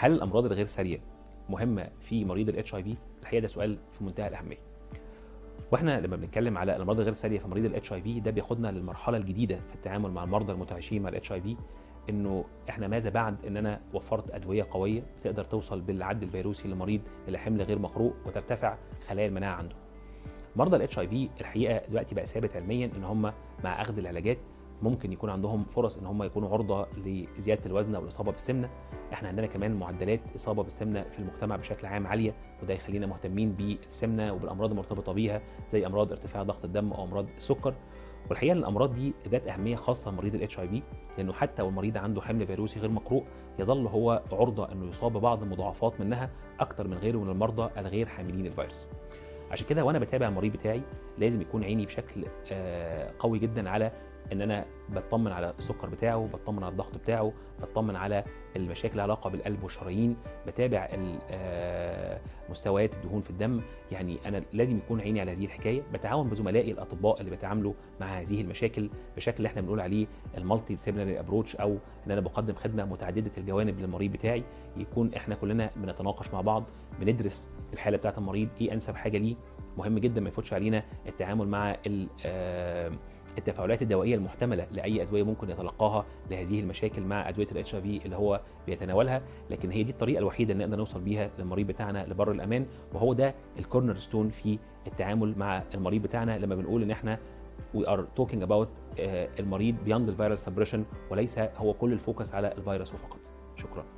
هل الامراض الغير ساريه مهمه في مريض الاتش اي في الحقيقه ده سؤال في منتهى الاهميه واحنا لما بنتكلم على الامراض الغير ساريه في مريض الاتش اي في ده بياخدنا للمرحله الجديده في التعامل مع المرضى المتعايشين مع الاتش اي في انه احنا ماذا بعد ان انا وفرت ادويه قويه تقدر توصل بالعد الفيروسي لمريض الى حمل غير مقروء وترتفع خلايا المناعه عنده. مرضى الاتش اي في الحقيقه دلوقتي بقى ثابت علميا ان هم مع اخذ العلاجات ممكن يكون عندهم فرص ان هم يكونوا عرضه لزياده الوزن او الاصابه بالسمنه احنا عندنا كمان معدلات اصابه بالسمنه في المجتمع بشكل عام عاليه وده يخلينا مهتمين بالسمنه وبالامراض المرتبطه بيها زي امراض ارتفاع ضغط الدم او امراض السكر والحقيقه ان الامراض دي ذات اهميه خاصه لمريض الاتش اي في لانه حتى والمريض عنده حمل فيروسي غير مقروء يظل هو عرضه انه يصاب ببعض المضاعفات منها اكثر من غيره من المرضى الغير حاملين الفيروس عشان كده وانا بتابع المريض بتاعي لازم يكون عيني بشكل قوي جدا على ان انا بطمن على السكر بتاعه بطمن على الضغط بتاعه بطمن على المشاكل علاقه بالقلب والشرايين بتابع مستويات الدهون في الدم يعني انا لازم يكون عيني على هذه الحكايه بتعاون بزملائي الاطباء اللي بيتعاملوا مع هذه المشاكل بشكل اللي احنا بنقول عليه المالتي ديسيبلينري ابروتش او ان انا بقدم خدمه متعدده الجوانب للمريض بتاعي يكون احنا كلنا بنتناقش مع بعض بندرس الحاله بتاعه المريض ايه انسب حاجه ليه مهم جدا ما يفوتش علينا التعامل مع التفاعلات الدوائيه المحتمله لاي ادويه ممكن يتلقاها لهذه المشاكل مع ادويه الاتش اي في اللي هو بيتناولها لكن هي دي الطريقه الوحيده اللي نقدر نوصل بيها للمريض بتاعنا لبر الامان وهو ده الكورنر ستون في التعامل مع المريض بتاعنا لما بنقول ان احنا we are talking about المريض beyond the viral suppression وليس هو كل الفوكس على الفيروس فقط شكرا